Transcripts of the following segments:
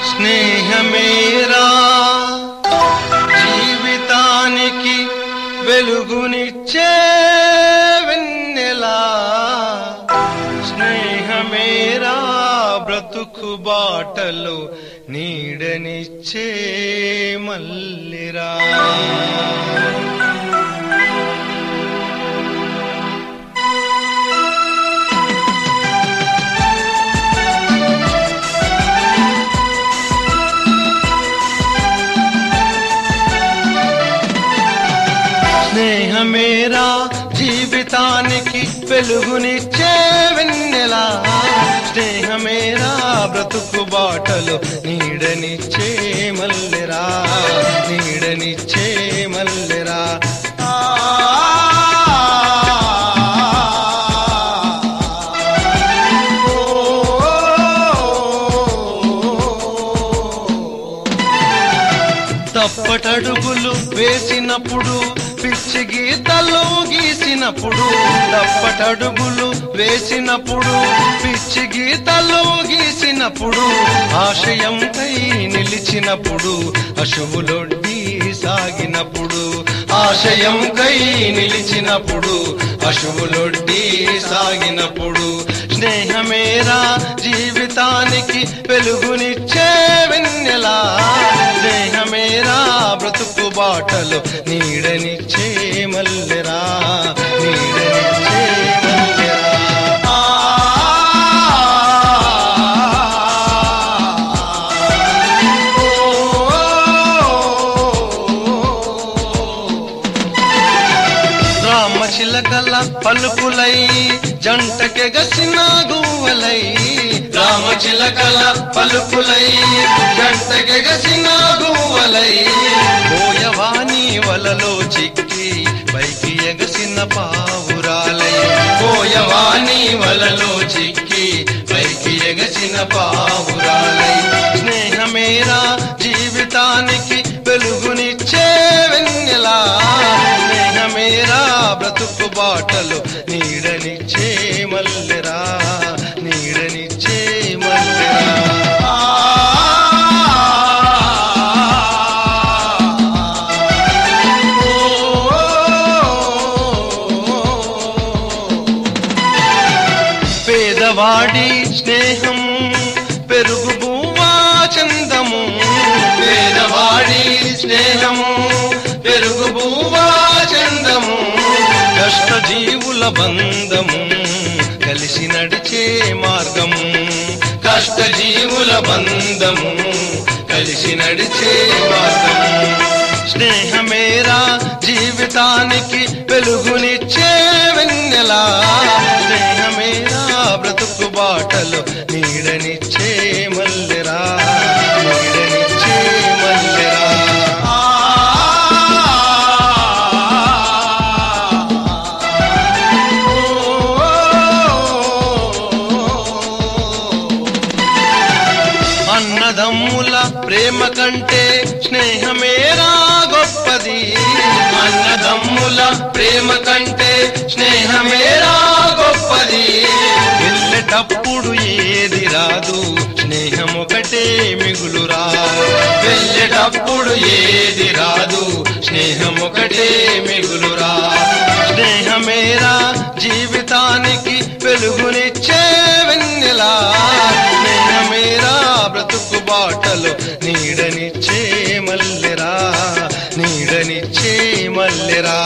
స్నేహమేరా జీవితానికి వెలుగునిచ్చే వెన్నెలా స్నేహమేరా బ్రతుకు బాటలో నీడనిచ్చే మల్లిరా స్నేహమేరా జీవితానికి వెలుగునిచ్చే వెన్నెలా స్నేహమేరా బ్రతుకు బాటలు నీడనిచ్చే మల్లెరా నీడనిచ్చే మల్లెరా ఆ తప్పటడుగులు వేసినప్పుడు పిచ్చి గీతలు గీసినప్పుడు తప్పటడుగులు వేసినప్పుడు పిచ్చి గీతలు గీసినప్పుడు ఆశయంకై నిలిచినప్పుడు అశువులొడ్డి సాగినప్పుడు ఆశయంకై నిలిచినప్పుడు అశువులొడ్డి సాగినప్పుడు స్నేహమేరా జీవితానికి వెలుగునిచ్చే వెన్నెలా స్నేహమేరా బ్రతుకు బాటలు నీడనిచ్చే మల్లెరా నీడనిచ్చే మల్లెరా ఆ రామచిలకల పలుకులై జంటకెగసిన గువ్వలై రామచిలకల పలుకులై జంటకెగసిన గువ్వలై పోయవాని వలలో చిక్కి పైకి ఎగసిన పావురాలై పోయవాని వలలో చిక్కి పైకి ఎగసిన పావురాలై స్నేహమేరా జీవితానికి వెలుగునిచ్చే వెన్నెలా స్నేహమేరా బ్రతుకు బాటలు నీడనిచ్చే మల్లెరా నీడనిచ్చే మల్లెరా పేదవాడి స్నేహం పెరుగు బువ్వా చందము పేదవాడి స్నేహము పెరుగు బువ్వా చందము కష్ట జీవుల బంధము కలిసి నడిచే మార్గము కష్ట జీవుల బంధము కలిసి నడిచే మార్గము స్నేహమేరా జీవితానికి వెలుగునిచ్చే వెన్నెలా స్నేహమేరా బ్రతుకు బాటలు నీడనిచ్చే మల్లెరా నీడనిచ్చే మల్లెరా ఆ అన్నదమ్ముల ప్రేమ కంటే స్నేహమేరా గొప్పది అన్నదమ్ముల ప్రేమ కంటే స్నేహమేరా గొప్పది వెళ్ళేటప్పుడు ఏది రాదు స్నేహం ఒకటే మిగులురా వెళ్ళేటప్పుడు ఏది రాదు స్నేహం ఒకటే మిగులురా స్నేహమేరా జీవితానికి వెలుగునిచ్చే వెన్నెలా స్నేహమేరా బ్రతుకు బాటలు నీడనిచ్చే మల్లెరా నీడనిచ్చే మల్లెరా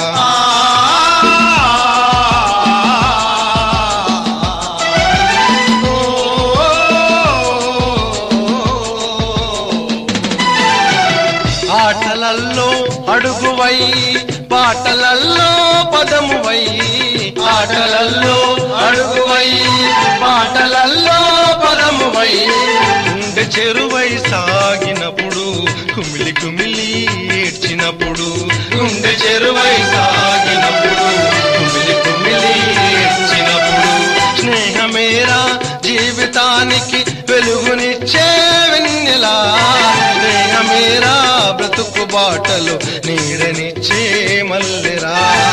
ఆటలల్లో అడుగువై పాటలల్లో పదమువై ఆటలల్లో అడుగువై పాటలల్లో పదమువై గుండె చెరువై సాగినప్పుడు కుమిలి కుమిలి ఏడ్చినప్పుడు గుండె చెరువై సాగినప్పుడు కుమిలి కుమిలి ఏడ్చినప్పుడు స్నేహమేరా జీవితానికి వెలుగునిచ్చే వెన్నెలా స్నేహమేరా బ్రతుకు బాటలు నీడనిచ్చే మల్లెరా